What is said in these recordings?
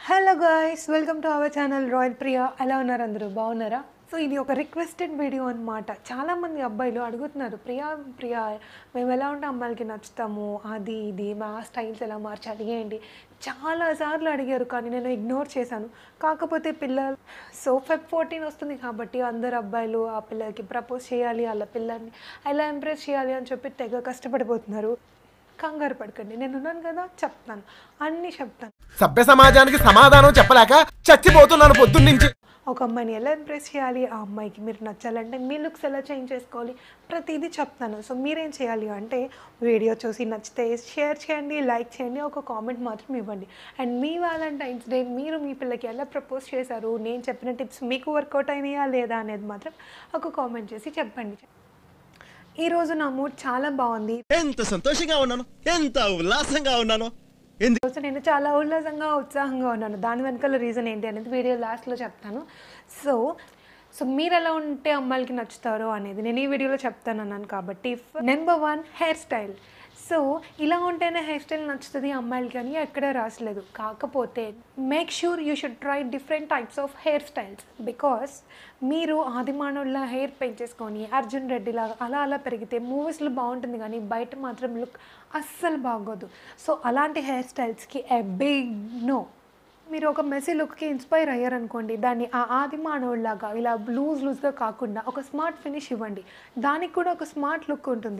hello guys welcome to our channel royal Priya ఎలా ఉన్నారు అందరూ బాగున్నారా సో ఇది ఒక రిక్వెస్టెడ్ వీడియో అనమాట చాలామంది అబ్బాయిలు అడుగుతున్నారు ప్రియా ప్రియా మేము ఎలా ఉంటే అమ్మాయిలకి నచ్చుతాము అది ఇది మా స్టైల్స్ ఎలా మార్చాలి ఏంటి చాలాసార్లు అడిగారు కానీ నేను ఇగ్నోర్ చేశాను కాకపోతే పిల్లలు సో ఫెబ్ ఫోర్టీన్ వస్తుంది కాబట్టి అందరు అబ్బాయిలు ఆ పిల్లలకి ప్రపోజ్ చేయాలి వాళ్ళ పిల్లల్ని ఎలా ఇంప్రెస్ చేయాలి అని చెప్పి తెగ కష్టపడిపోతున్నారు కంగారు పడకండి నేను ఉన్నాను కదా చెప్తాను అన్నీ చెప్తాను సభ్య సమాజానికి సమాధానం చెప్పలేక చచ్చిపోతున్నాను పొద్దున్నుంచి ఒక అమ్మాయిని ఎలా ఇంప్రెస్ చేయాలి ఆ అమ్మాయికి మీరు నచ్చాలంటే మీ లుక్స్ ఎలా చేంజ్ చేసుకోవాలి ప్రతిదీ చెప్తాను సో మీరేం చేయాలి అంటే వీడియో చూసి నచ్చితే షేర్ చేయండి లైక్ చేయండి ఒక కామెంట్ మాత్రం ఇవ్వండి అండ్ మీ వ్యాలంటైన్స్ డే మీరు మీ పిల్లకి ఎలా ప్రపోజ్ చేశారు నేను చెప్పిన టిప్స్ మీకు వర్కౌట్ అయినాయా లేదా అనేది మాత్రం ఒక కామెంట్ చేసి చెప్పండి ఈరోజు నా మూడ్ చాలా బాగుంది ఎంత సంతోషంగా ఉన్నాను ఎంత ఉల్లాసంగా ఉన్నాను ఎందు రోజు నేను చాలా ఉల్లాసంగా ఉత్సాహంగా ఉన్నాను దాని వెనకాల రీజన్ ఏంటి అనేది వీడియో లాస్ట్లో చెప్తాను సో సో మీరు ఎలా ఉంటే అమ్మాయిలకి నచ్చుతారో అనేది నేను ఈ వీడియోలో చెప్తాను అన్నాను కాబట్టి number one hairstyle so ఇలా ఉంటేనే హెయిర్ స్టైల్ నచ్చుతుంది అమ్మాయిలకి అని ఎక్కడ రాసలేదు కాకపోతే make sure you should try different types of hairstyles because మీరు ఆదిమానవుల హెయిర్ పెంచేసుకొని అర్జున్ రెడ్డి లాగా అలా అలా పెరిగితే మూవీస్లో బాగుంటుంది కానీ బయట మాత్రం లుక్ అస్సలు బాగోదు సో అలాంటి హెయిర్ స్టైల్స్కి ఎ బిగ్ నో మీరు ఒక మెస్సీ లుక్కి ఇన్స్పైర్ అయ్యారనుకోండి దాన్ని ఆ ఆది మానవుడిలాగా ఇలా లూజ్ లూజ్గా కాకుండా ఒక స్మార్ట్ ఫినిష్ ఇవ్వండి దానికి కూడా ఒక స్మార్ట్ లుక్ ఉంటుంది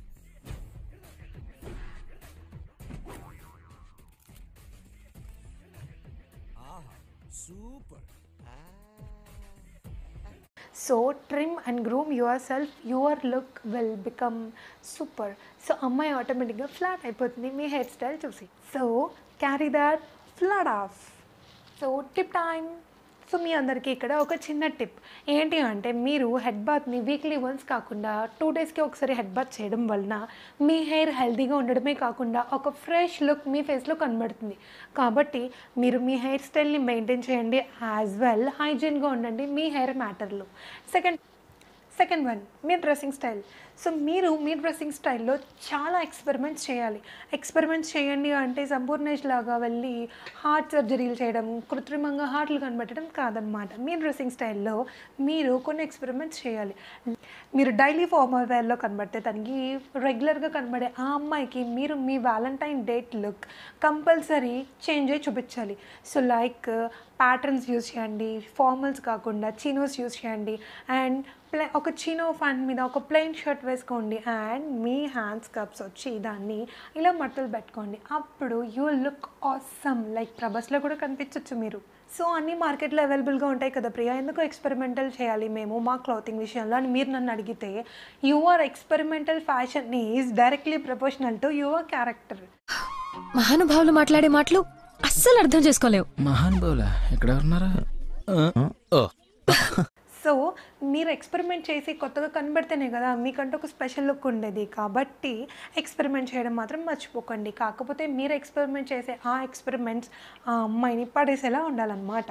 so trim and groom yourself your look will become super so అమ్మాయి ఆటోమేటిక్గా ఫ్లాట్ అయిపోతుంది మీ హెయిర్ స్టైల్ చూసి so carry that flat off so tip time so మీ అందరికీ ఇక్కడ ఒక చిన్న టిప్ ఏంటి అంటే మీరు హెడ్ బాత్ని వీక్లీ వన్స్ కాకుండా టూ డేస్కి ఒకసారి హెడ్ బాత్ చేయడం వలన మీ హెయిర్ హెల్తీగా ఉండడమే కాకుండా ఒక ఫ్రెష్ లుక్ మీ ఫేస్లో కనబడుతుంది కాబట్టి మీరు మీ హెయిర్ స్టైల్ని మెయింటైన్ చేయండి యాజ్ వెల్ హైజీన్గా ఉండండి మీ హెయిర్ మ్యాటర్లో సెకండ్ సెకండ్ వన్ మీ డ్రెస్సింగ్ స్టైల్ సో మీరు మీ డ్రెస్సింగ్ స్టైల్లో చాలా ఎక్స్పెరిమెంట్స్ చేయాలి ఎక్స్పెరిమెంట్స్ చేయండి అంటే సంపూర్ణేష్ లాగా వెళ్ళి హార్ట్ సర్జరీలు చేయడం కృత్రిమంగా హార్ట్లు కనబెట్టడం కాదనమాట మీ డ్రెస్సింగ్ స్టైల్లో మీరు కొన్ని ఎక్స్పెరిమెంట్స్ చేయాలి మీరు డైలీ ఫార్మల్ వేర్లో కనబడితే తనకి రెగ్యులర్గా కనబడే ఆ అమ్మాయికి మీరు మీ Valentine date look compulsory change అయ్యి చూపించాలి సో లైక్ ప్యాటర్న్స్ యూజ్ చేయండి ఫార్మల్స్ కాకుండా చీనోస్ యూజ్ చేయండి అండ్ ప్లే ఒక చీనో ఫ్యాంట్ మీద ఒక ప్లెయిన్ షర్ట్ వేసుకోండి అండ్ మీ హ్యాండ్స్ కప్స్ వచ్చి దాన్ని ఇలా మట్టలు పెట్టుకోండి అప్పుడు యూ లుక్ ఆసమ్ లైక్ ప్రభస్లో కూడా కనిపించవచ్చు మీరు సో అన్ని మార్కెట్లో అవైలబుల్గా ఉంటాయి కదా ప్రియా ఎందుకు ఎక్స్పెరిమెంటల్ చేయాలి మేము మా క్లాతింగ్ విషయంలో అని మీరు నన్ను అడిగితే your experimental fashion is directly proportional to your character మహానుభావులు మాట్లాడే మాటలు అస్సలు అర్థం చేసుకోలేవు మహానుభావులా ఎక్కడ ఉన్నారా ఓ సో మీరు ఎక్స్పెరిమెంట్ చేసి కొత్తగా కనబడితేనే కదా మీకంటూ ఒక స్పెషల్ లుక్ ఉండేది కాబట్టి ఎక్స్పెరిమెంట్ చేయడం మాత్రం మర్చిపోకండి కాకపోతే మీరు ఎక్స్పెరిమెంట్ చేసే ఆ ఎక్స్పెరిమెంట్స్ ఆ అమ్మాయిని పడేసేలా ఉండాలన్నమాట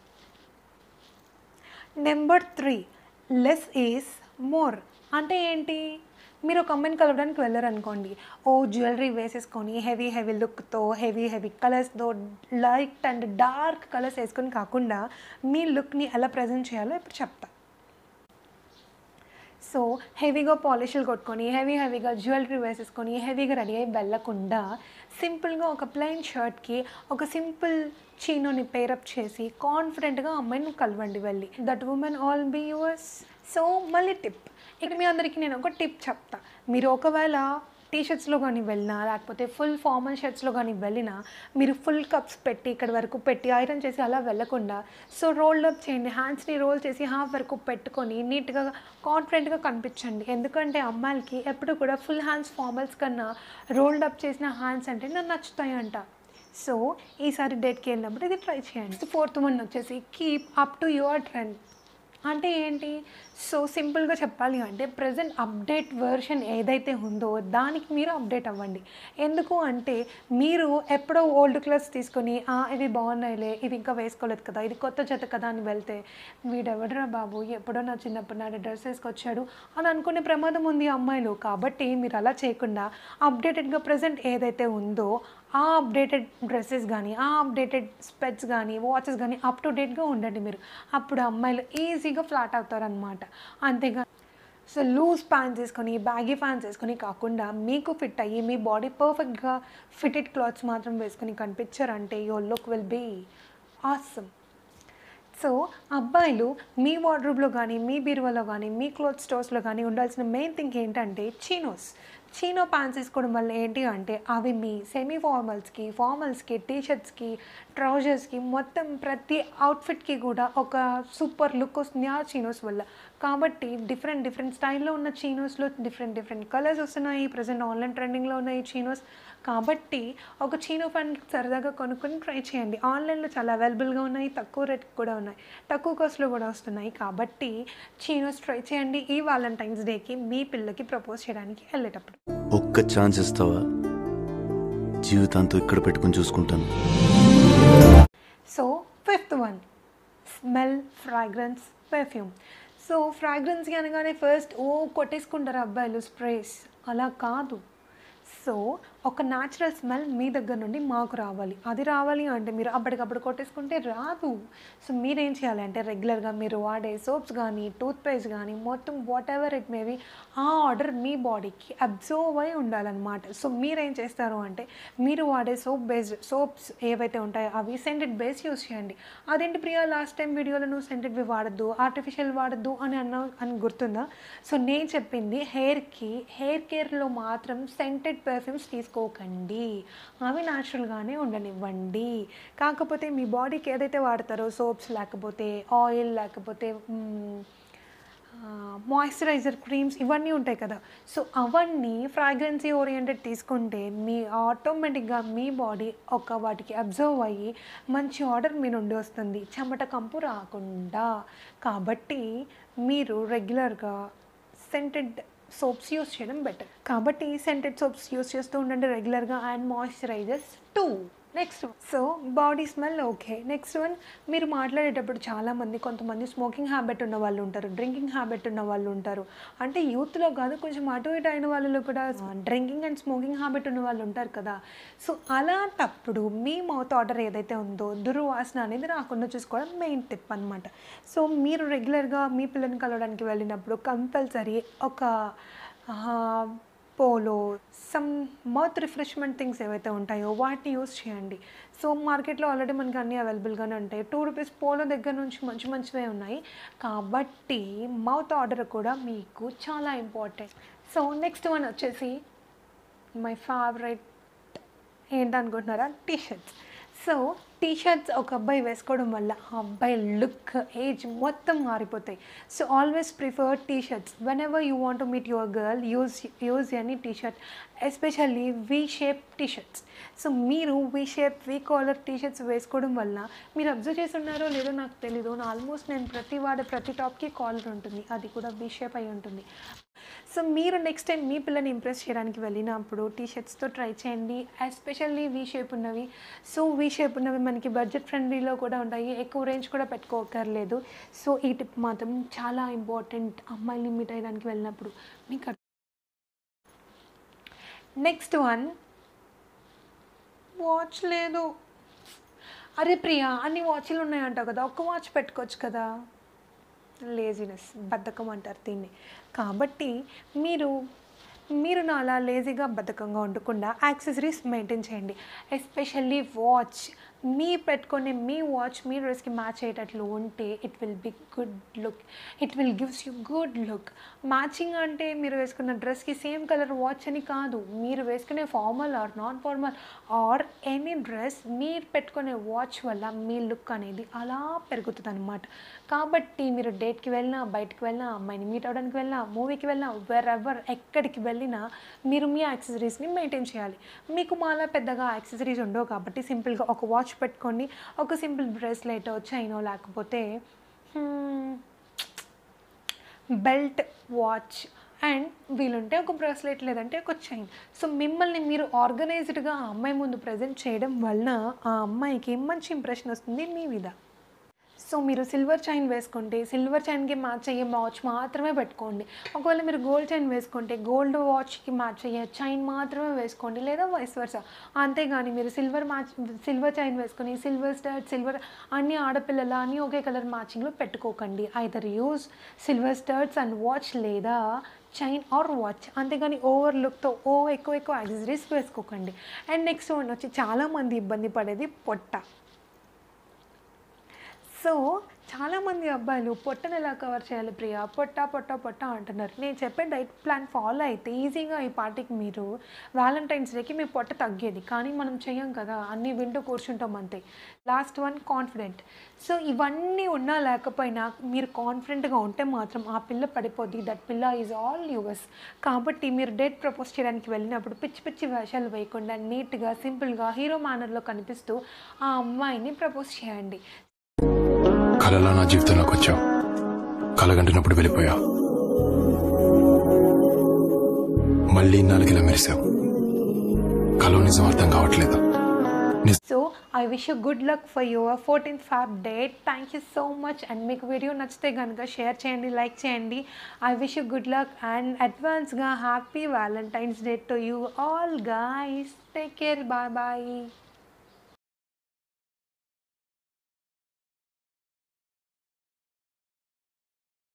number three less is more అంటే ఏంటి మీరు ఒక అమ్మాయిని కలవడానికి వెళ్ళారనుకోండి ఓ జ్యువెలరీ వేసేసుకొని హెవీ హెవీ లుక్తో హెవీ హెవీ కలర్స్తో లైట్ అండ్ డార్క్ కలర్స్ వేసుకొని కాకుండా మీ లుక్ని ఎలా ప్రజెంట్ చేయాలో ఇప్పుడు చెప్తా సో హెవీగా పాలిష్లు కొట్టుకొని హెవీ హెవీగా జ్యువెలరీ వేసేసుకొని హెవీగా రెడీ అయ్యి వెళ్ళకుండా సింపుల్గా ఒక ప్లెయిన్ షర్ట్కి ఒక సింపుల్ చీనోని పేరప్ చేసి కాన్ఫిడెంట్గా అమ్మాయిని కలవండి వెళ్ళి that woman all be yours so మళ్ళీ టిప్ ఇక్కడ మీ అందరికీ నేను ఒక టిప్ చెప్తా మీరు ఒకవేళ టీ షర్ట్స్లో కానీ వెళ్ళినా లేకపోతే ఫుల్ ఫార్మల్ షర్ట్స్లో కానీ వెళ్ళినా మీరు ఫుల్ కప్స్ పెట్టి ఇక్కడ వరకు పెట్టి ఐరన్ చేసి అలా వెళ్ళకుండా సో రోల్ అప్ చేయండి హ్యాండ్స్ని రోల్ చేసి హాఫ్ వరకు పెట్టుకొని నీట్గా కాన్ఫిడెంట్గా కనిపించండి ఎందుకంటే అమ్మాయిలకి ఎప్పుడు కూడా ఫుల్ హ్యాండ్స్ ఫార్మల్స్ కన్నా రోల్డ్ అప్ చేసిన హ్యాండ్స్ అంటే నాకు నచ్చుతాయి అంట సో ఈసారి డేట్కి వెళ్ళినప్పుడు ఇది ట్రై చేయండి ఫోర్త్ వన్ వచ్చేసి keep up to your trend అంటే ఏంటి సో సింపుల్గా చెప్పాలి అంటే ప్రజెంట్ అప్డేట్ వర్షన్ ఏదైతే ఉందో దానికి మీరు అప్డేట్ అవ్వండి ఎందుకు అంటే మీరు ఎప్పుడో ఓల్డ్ క్లాస్ తీసుకొని "ఆ, ఇవి బాగున్నాయిలే ఇవి ఇంకా వేసుకోలేదు కదా ఇది కొత్త జత కదా అని వెళ్తే వీడెవడరా బాబు ఎప్పుడో నా చిన్నప్పుడు నాడు డ్రెస్ వేసుకొచ్చాడు అని అనుకునే ప్రమాదం ఉంది అమ్మాయిలు కాబట్టి మీరు అలా చేయకుండా అప్డేటెడ్గా ప్రజెంట్ ఏదైతే ఉందో ఆ అప్డేటెడ్ డ్రెస్సెస్ కానీ ఆ అప్డేటెడ్ స్పెట్స్ కానీ వాచెస్ కానీ అప్ టు డేట్గా ఉండండి మీరు అప్పుడు అమ్మాయిలు ఈజీగా ఫ్లాట్ అవుతారనమాట అంతేగా సో లూజ్ ప్యాంట్స్ వేసుకొని బ్యాగీ ప్యాంట్స్ వేసుకొని కాకుండా మీకు ఫిట్ అయ్యి మీ బాడీ పర్ఫెక్ట్గా ఫిటెడ్ క్లాత్స్ మాత్రం వేసుకొని కనిపించారంటే your look will be awesome so అబ్బాయిలు మీ వార్డ్రూబ్లో కానీ మీ బీరువాలో కానీ మీ క్లోత్ స్టోర్స్లో కానీ ఉండాల్సిన మెయిన్ థింగ్ ఏంటంటే చీనోస్ చీనో ప్యాంట్స్ వేసుకోవడం వల్ల ఏంటి అంటే అవి మీ సెమీ ఫార్మల్స్కి ఫార్మల్స్కి టీషర్ట్స్కి ట్రౌజర్స్కి మొత్తం ప్రతి అవుట్ఫిట్కి కూడా ఒక సూపర్ లుక్ వస్తుంది ఆ చీనోస్ వల్ల కాబట్టి డిఫరెంట్ డిఫరెంట్ స్టైల్లో ఉన్న చీనోస్లో డిఫరెంట్ డిఫరెంట్ కలర్స్ వస్తున్నాయి ప్రజెంట్ ఆన్లైన్ ట్రెండింగ్లో ఉన్నాయి చీనోస్ కాబట్టి ఒక చీనో ప్యాంట్ సరదాగా కొనుక్కొని ట్రై చేయండి ఆన్లైన్లో చాలా అవైలబుల్గా ఉన్నాయి తక్కువ రేట్కి కూడా ఉన్నాయి తక్కువ కాస్ట్లో కూడా వస్తున్నాయి కాబట్టి చీనోస్ ట్రై చేయండి ఈ వాలంటైన్స్ డేకి మీ పిల్లకి ప్రపోజ్ చేయడానికి వెళ్ళేటప్పుడు ఒక్క ఛాన్స్ ఇస్తావా జీవితాంతో ఇక్కడ పెట్టుకుని చూసుకుంటాను so fifth one smell fragrance perfume so fragrance అనగానే ఫస్ట్ ఓ కొట్టేసుకుంటారు అబ్బాయిలు స్ప్రేస్ అలా కాదు సో ఒక న్యాచురల్ స్మెల్ మీ దగ్గర నుండి మాకు రావాలి అది రావాలి అంటే మీరు అప్పటికప్పుడు కొట్టేసుకుంటే రాదు సో మీరేం చేయాలి అంటే రెగ్యులర్గా మీరు వాడే సోప్స్ కానీ టూత్పేస్ట్ కానీ మొత్తం వాట్ ఎవర్ ఇట్ మేబీ ఆ ఆర్డర్ మీ బాడీకి అబ్జర్వ్ అయి ఉండాలన్నమాట సో మీరేం చేస్తారు అంటే మీరు వాడే సోప్ బేస్డ్ సోప్స్ ఏవైతే ఉంటాయో అవి సెంటెడ్ బేస్ యూస్ చేయండి అదేంటి ప్రియా లాస్ట్ టైం వీడియోలో నువ్వు సెంటెడ్వి వాడద్దు ఆర్టిఫిషియల్ వాడద్దు అని అన్నా అని గుర్తుందా సో నేను చెప్పింది హెయిర్కి హెయిర్ కేర్లో మాత్రం సెంటెడ్ పర్ఫ్యూమ్స్ తీసుకోకండి అవి న్యాచురల్గానే ఉండనివ్వండి కాకపోతే మీ బాడీకి ఏదైతే వాడతారో సోప్స్ లేకపోతే ఆయిల్ లేకపోతే మ్, మాయిశ్చరైజర్ క్రీమ్స్ ఇవన్నీ ఉంటాయి కదా సో అవన్నీ ఫ్రాగ్రెన్సీ ఓరియంటెడ్ తీసుకుంటే మీ ఆటోమేటిక్గా మీ బాడీ ఒక వాటికి అబ్జర్వ్ అయ్యి మంచి ఆర్డర్ మీ నుండి వస్తుంది చెమట కంపు రాకుండా కాబట్టి మీరు రెగ్యులర్గా సెంటెడ్ సోప్స్ యూస్ చేయడం బెటర్ కాబట్టి సెంటెడ్ సోప్స్ యూస్ చేస్తూ ఉండండి రెగ్యులర్గా and moisturisers too next so body smell okay next one మీరు మాట్లాడేటప్పుడు చాలామంది కొంతమంది స్మోకింగ్ హ్యాబిట్ ఉన్న వాళ్ళు ఉంటారు డ్రింకింగ్ హ్యాబిట్ ఉన్న వాళ్ళు ఉంటారు అంటే యూత్లో కాదు కొంచెం అటు ఇటు అయిన వాళ్ళలో కూడా డ్రింకింగ్ అండ్ స్మోకింగ్ హ్యాబిట్ ఉన్న వాళ్ళు ఉంటారు కదా సో అలాంటప్పుడు మీ మౌత్ ఆర్డర్ ఏదైతే ఉందో దుర్వాసన అనేది రాకుండా చూసుకోవడం మెయిన్ టిప్ అనమాట సో మీరు రెగ్యులర్గా మీ పిల్లని కలవడానికి వెళ్ళినప్పుడు కంపల్సరీ ఒక polo some mouth refreshment things ఏవైతే ఉంటాయో వాటిని యూస్ చేయండి సో మార్కెట్లో ఆల్రెడీ మనకి అన్నీ అవైలబుల్గానే ఉంటాయి టూ రూపీస్ పోలో దగ్గర నుంచి మంచి మంచివే ఉన్నాయి కాబట్టి మౌత్ ఆర్డర్ కూడా మీకు చాలా ఇంపార్టెంట్ సో నెక్స్ట్ వన్ వచ్చేసి మై ఫేవరెట్ ఏంటనుకుంటున్నారా T shirts so T shirts ఒక అబ్బాయి వేసుకోవడం వల్ల ఆ అబ్బాయి లుక్ ఏజ్ మొత్తం మారిపోతాయి so always prefer T shirts whenever you want to meet your girl use use any T shirt especially V shape T shirts so మీరు V shape V collar T shirts వేసుకోవడం వల్ల మీరు observe చేసి ఉన్నారో లేదో నాకు తెలీదు almost నేను ప్రతి వాడే ప్రతి టాప్కి కాలర్ ఉంటుంది అది కూడా వీ షేప్ అయి ఉంటుంది సో మీరు నెక్స్ట్ టైం మీ పిల్లని ఇంప్రెస్ చేయడానికి వెళ్ళినప్పుడు టీ షర్ట్స్తో ట్రై చేయండి ఎస్పెషల్లీ వీ షేప్ ఉన్నవి సో వీ షేప్ ఉన్నవి మనకి బడ్జెట్ ఫ్రెండ్లీలో కూడా ఉంటాయి ఎక్కువ రేంజ్ కూడా పెట్టుకోకర్లేదు సో ఈ టిప్ మాత్రం చాలా ఇంపార్టెంట్ అమ్మాయిని మీట్ అయ్యడానికి వెళ్ళినప్పుడు మీకు నెక్స్ట్ వన్ వాచ్ లేదు అరే ప్రియా అన్ని వాచ్లు ఉన్నాయంటావు కదా ఒక్క వాచ్ పెట్టుకోవచ్చు కదా లేజినెస్ బద్ధకం అంటారు దీన్ని కాబట్టి మీరు మీరు నా అలా లేజీగా బద్ధకంగా ఉండకుండా యాక్సెసరీస్ మెయింటైన్ చేయండి ఎస్పెషల్లీ వాచ్ మీ పెట్టుకునే మీ వాచ్ మీ డ్రెస్కి మ్యాచ్ అయ్యేటట్లు ఉంటే it will be good look it will gives you good look matching అంటే మీరు వేసుకున్న డ్రెస్కి సేమ్ కలర్ వాచ్ అని కాదు మీరు వేసుకునే formal or non formal or any dress మీరు పెట్టుకునే వాచ్ వల్ల మీ లుక్ అనేది అలా పెరుగుతుంది అనమాట కాబట్టి మీరు డేట్కి వెళ్ళినా బయటకు వెళ్ళినా అమ్మాయిని మీట్ అవ్వడానికి వెళ్ళినా మూవీకి వెళ్ళినా వెర్ ఎవర్ ఎక్కడికి వెళ్ళినా మీరు మీ యాక్సెసరీస్ని మెయింటైన్ చేయాలి మీకు మాలా పెద్దగా యాక్సెసరీస్ ఉండవు కాబట్టి సింపుల్గా ఒక వాచ్ పెట్టుకోండి ఒక సింపుల్ బ్రేస్లెట్ చైనో లేకపోతే బెల్ట్ వాచ్ అండ్ వీలుంటే ఒక బ్రాస్లెట్ లేదంటే ఒక చైన్ సో మిమ్మల్ని మీరు ఆర్గనైజ్డ్గా ఆ అమ్మాయి ముందు ప్రజెంట్ చేయడం వలన ఆ అమ్మాయికి మంచి ఇంప్రెషన్ వస్తుంది మీ మీద సో మీరు సిల్వర్ చైన్ వేసుకుంటే సిల్వర్ చైన్కి మ్యాచ్ అయ్యే వాచ్ మాత్రమే పెట్టుకోండి ఒకవేళ మీరు గోల్డ్ చైన్ వేసుకుంటే గోల్డ్ వాచ్కి మ్యాచ్ అయ్యే చైన్ మాత్రమే వేసుకోండి లేదా వైస్ వర్సా అంతేగాని మీరు సిల్వర్ మ్యాచ్ సిల్వర్ చైన్ వేసుకొని సిల్వర్ స్టర్ట్ సిల్వర్ అన్ని ఆడపిల్లల అన్ని ఒకే కలర్ మ్యాచింగ్లో పెట్టుకోకండి either use silver studs and watch లేదా చైన్ ఆర్ వాచ్ అంతేగాని ఓవర్ లుక్తో ఓ ఎక్కువ ఎక్కువ యాక్సెసరీస్ వేసుకోకండి అండ్ నెక్స్ట్ వన్ వచ్చి చాలామంది ఇబ్బంది పడేది పొట్ట సో చాలామంది అబ్బాయిలు పొట్టను ఎలా కవర్ చేయాలి ప్రియా పొట్ట పొట్ట పొట్ట అంటున్నారు నేను చెప్పే డైట్ ప్లాన్ ఫాలో అయితే ఈజీగా ఈ పార్టీకి మీరు వ్యాలంటైన్స్ డేకి మీ పొట్ట తగ్గేది కానీ మనం చెయ్యం కదా అన్నీ వింటూ కూర్చుంటాం అంతే లాస్ట్ వన్ కాన్ఫిడెంట్ సో ఇవన్నీ ఉన్నా లేకపోయినా మీరు కాన్ఫిడెంట్గా ఉంటే మాత్రం ఆ పిల్ల పడిపోద్ది దట్ పిల్ల ఈజ్ ఆల్ యువర్స్ కాబట్టి మీరు డేట్ ప్రపోజ్ చేయడానికి వెళ్ళినప్పుడు పిచ్చి పిచ్చి వేషాలు వేయకుండా నీట్గా సింపుల్గా హీరో మేనర్లో కనిపిస్తూ ఆ అమ్మాయిని ప్రపోజ్ చేయండి కలలా నా జీవితంలోకి వచ్చావు కలగంటినప్పుడు వెళ్ళిపోయావు మళ్ళీ నాలుగిలా మెరిసావు కలో నిజం అర్థం కావట్లేదు so I wish you good luck for your fourteenth fab date thank you so much and మీకు వీడియో నచ్చితే కనుక షేర్ చేయండి లైక్ చేయండి I wish you good luck and అడ్వాన్స్గా happy Valentine's Day to you all guys take care bye bye